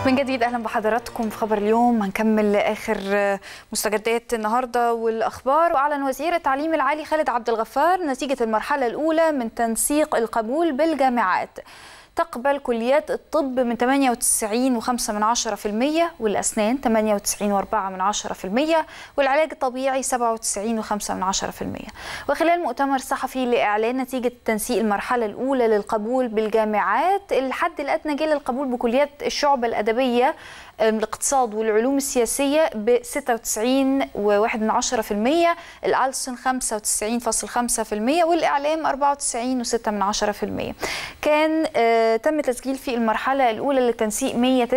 من جديد اهلا بحضراتكم في خبر اليوم هنكمل اخر مستجدات النهارده والاخبار واعلن وزير التعليم العالي خالد عبد الغفار نتيجه المرحله الاولى من تنسيق القبول بالجامعات تقبل كليات الطب من 98.5 من 10% والأسنان 98.4 من 10% والعلاج الطبيعي 97.5 من 10% وخلال مؤتمر صحفي لإعلان نتيجة تنسيق المرحلة الأولى للقبول بالجامعات الحد الأدنى جه للقبول بكليات الشعبة الأدبية الاقتصاد والعلوم السياسية ب 96.1 من 10% الألسن 95.5% والإعلام 94.6 من 10% كان آه تم تسجيل في المرحلة الأولى للتنسيق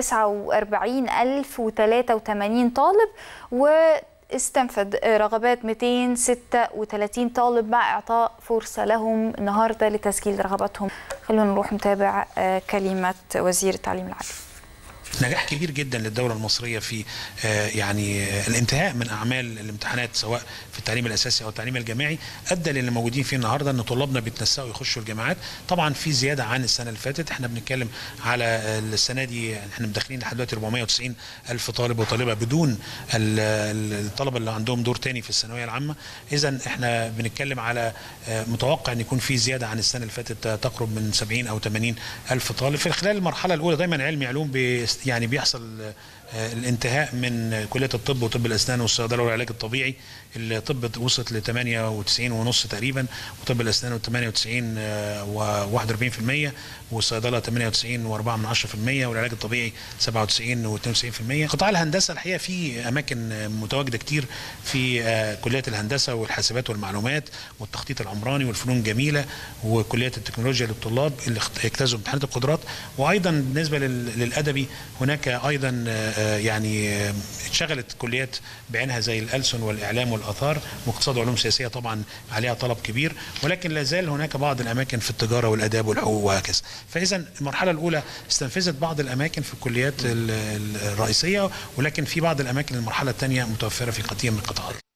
149,083 طالب و استنفذ رغبات 236 طالب مع إعطاء فرصة لهم النهاردة لتسجيل رغباتهم خلونا نروح نتابع آه كلمة وزير التعليم العالي نجاح كبير جدا للدوله المصريه في يعني الانتهاء من اعمال الامتحانات سواء في التعليم الاساسي او التعليم الجامعي ادى للي موجودين فيه النهارده ان طلابنا بيتنسقوا يخشوا الجامعات طبعا في زياده عن السنه اللي فاتت احنا بنتكلم على السنه دي احنا داخلين لحد دلوقتي 490 الف طالب وطالبه بدون الطلبه اللي عندهم دور تاني في الثانويه العامه اذا احنا بنتكلم على متوقع ان يكون في زياده عن السنه اللي فاتت تقرب من 70 او 80 الف طالب في خلال المرحله الاولى دايما علمي علوم يعني بيحصل الانتهاء من كليه الطب وطب الاسنان والصيدله والعلاج الطبيعي الطب وصلت ل 98 ونص تقريبا وطب الاسنان 98 و 41% والصيدله 98 و4 من 10% والعلاج الطبيعي 97 و 92% قطاع الهندسه الحقيقه في اماكن متواجده كتير في كليات الهندسه والحاسبات والمعلومات والتخطيط العمراني والفنون الجميله وكليات التكنولوجيا للطلاب اللي اجتازوا امتحانات القدرات وايضا بالنسبه للادبي هناك ايضا يعني اتشغلت كليات بعينها زي الألسن والإعلام والآثار واقتصاد وعلوم سياسية طبعا عليها طلب كبير ولكن لا زال هناك بعض الأماكن في التجارة والآداب والحقوق وهكذا فإذا المرحلة الأولى استنفذت بعض الأماكن في الكليات الرئيسية ولكن في بعض الأماكن المرحلة الثانية متوفرة في كثير من القطاعات